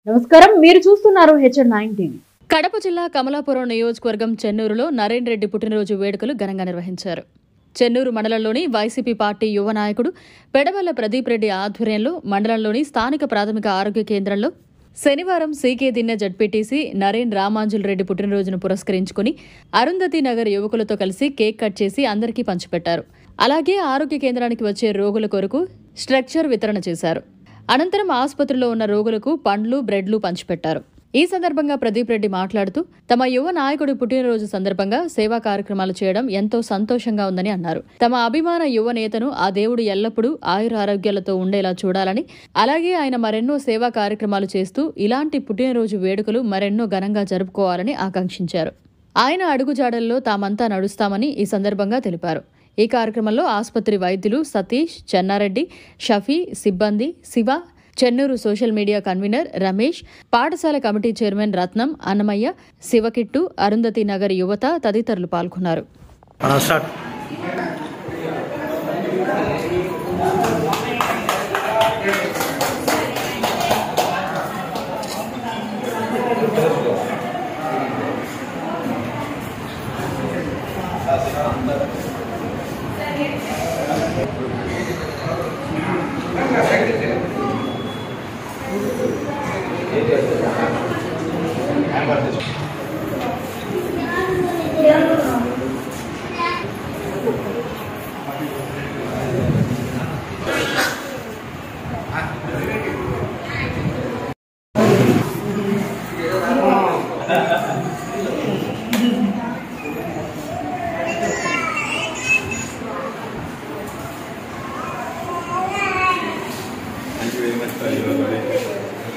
నమస్కారం మీరు చూస్తున్నారు హెచ్ఎన్ నైన్ టీవీ కడప జిల్లా కమలాపురం నియోజకవర్గం చెన్నూరులో నరేన్ రెడ్డి పుట్టినరోజు వేడుకలు ఘనంగా నిర్వహించారు చెన్నూరు మండలంలోని వైసీపీ పార్టీ యువ నాయకుడు పెడవల్ల ప్రదీప్ రెడ్డి ఆధ్వర్యంలో మండలంలోని స్థానిక ప్రాథమిక ఆరోగ్య కేంద్రంలో శనివారం సీకే దిన్నె జడ్పీటీసీ నరేన్ రామాంజుల్ రెడ్డి పుట్టినరోజును పురస్కరించుకుని అరుంధతి నగర్ యువకులతో కలిసి కేక్ కట్ చేసి అందరికీ పంచిపెట్టారు అలాగే ఆరోగ్య కేంద్రానికి వచ్చే రోగుల కొరకు స్ట్రక్చర్ వితరణ చేశారు అనంతరం ఆసుపత్రిలో ఉన్న రోగులకు పండ్లు బ్రెడ్లు పంచిపెట్టారు ఈ సందర్భంగా ప్రదీప్ రెడ్డి మాట్లాడుతూ తమ యువ నాయకుడి పుట్టినరోజు సందర్భంగా సేవా కార్యక్రమాలు చేయడం ఎంతో సంతోషంగా ఉందని అన్నారు తమ అభిమాన యువ నేతను ఆ దేవుడు ఎల్లప్పుడూ ఆయుర ఆరోగ్యాలతో ఉండేలా చూడాలని అలాగే ఆయన మరెన్నో సేవా కార్యక్రమాలు చేస్తూ ఇలాంటి పుట్టినరోజు వేడుకలు మరెన్నో ఘనంగా జరుపుకోవాలని ఆకాంక్షించారు ఆయన అడుగుజాడల్లో తామంతా నడుస్తామని ఈ సందర్భంగా తెలిపారు ఈ కార్యక్రమంలో ఆసుపత్రి వైద్యులు సతీష్ చెన్నారెడ్డి షఫీ సిబ్బంది Siva Chennuru social media convener Ramesh పాఠశాల కమిటీ చైర్మన్ రత్నం అన్నమయ్య శివకిట్టు అరుంధతి నగర్ యువత తదితరులు పాల్గొన్నారు start Thank you very much for your donation.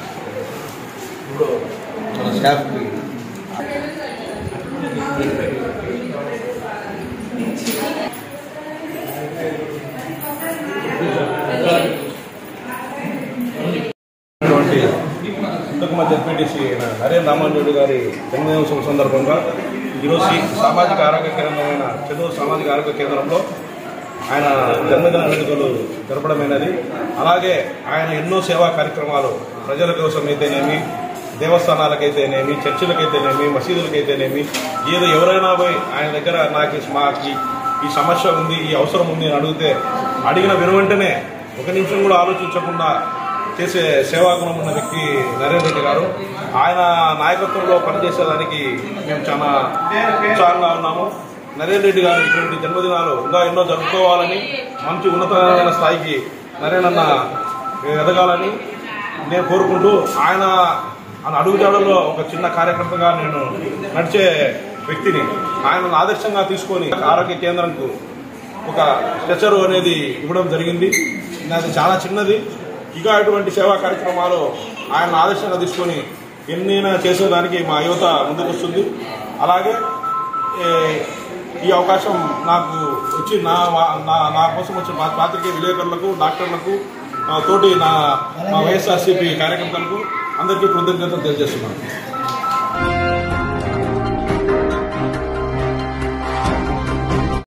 మన స్టాఫ్ ఇటువంటి ఇంతకుమ జడ్పీటీసీ అయిన నరేంద్ర రామాంజుడు గారి జన్మదిన శుభ సందర్భంగా ఈరోజు ఈ సామాజిక ఆరోగ్య కేంద్రమైన చెన్నూరు సామాజిక ఆరోగ్య కేంద్రంలో ఆయన జన్మదిన వేడుకలు జరపడమైనది అలాగే ఆయన ఎన్నో సేవా కార్యక్రమాలు ప్రజల కోసం అయితేనేమి దేవస్థానాలకైతేనేమి చర్చిలకైతేనేమి మసీదులకైతేనేమి ఏదో ఎవరైనా పోయి ఆయన దగ్గర నాకు ఈ- మాకు ఈ సమస్య ఉంది ఈ అవసరం ఉంది అని అడిగితే అడిగిన వెనువెంటనే ఒక నిమిషం కూడా ఆలోచించకుండా చేసే సేవాగుణం ఉన్న వ్యక్తి నరేంద్ర రెడ్డి గారు ఆయన నాయకత్వంలో పనిచేసేదానికి మేము చాలా ఉత్సాహంగా ఉన్నాము నరేంద్ర రెడ్డి గారు ఇటువంటి జన్మదినాలు ఇంకా ఎన్నో జరుపుకోవాలని మంచి ఉన్నతమైన స్థాయికి నరేంద్ర ఎదగాలని నేను కోరుకుంటూ ఆయన ఆయన అడుగుజాడల్లో ఒక చిన్న కార్యకర్తగా నేను నడిచే వ్యక్తిని ఆయనను ఆదర్శంగా తీసుకొని ఆరోగ్య కేంద్రంకు ఒక స్ట్రెచర్ అనేది ఇవ్వడం జరిగింది అది చాలా చిన్నది ఇక అటువంటి సేవా కార్యక్రమాలు ఆయన ఆదర్శంగా తీసుకొని ఎన్నైనా చేసేదానికి మా యువత ముందుకు వస్తుంది అలాగే ఏ, ఈ అవకాశం నాకు వచ్చి నా నా నా కోసం వచ్చిన మా పాత్రికేయ విలేకరులకు డాక్టర్లకు ఆ, తోటి నా మా వైఎస్ఆర్సీపీ కార్యకర్తలకు అందరికీ కృతజ్ఞతలు తెలియజేస్తున్నాను